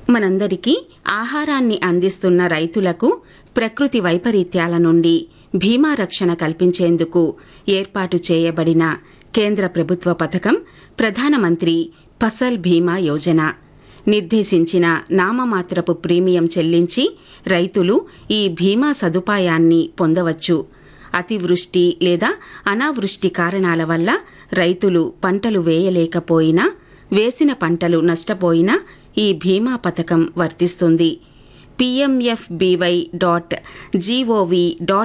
మనందరికీ ఆహారాన్ని అందిస్తున్న రైతులకు ప్రకృతి వైపరీత్యాల నుండి భీమా రక్షణ కల్పించేందుకు ఏర్పాటు చేయబడిన కేంద్ర ప్రభుత్వ పథకం ప్రధానమంత్రి ఫసల్ బీమా యోజన నిర్దేశించిన నామమాత్రపు ప్రీమియం చెల్లించి రైతులు ఈ బీమా సదుపాయాన్ని పొందవచ్చు అతివృష్టి లేదా అనావృష్టి కారణాల వల్ల రైతులు పంటలు వేయలేకపోయినా వేసిన పంటలు నష్టపోయినా ఈ బీమా పథకం వర్తిస్తుంది పీఎంఎఫ్బీవై డాట్ జీఓవీ డాట్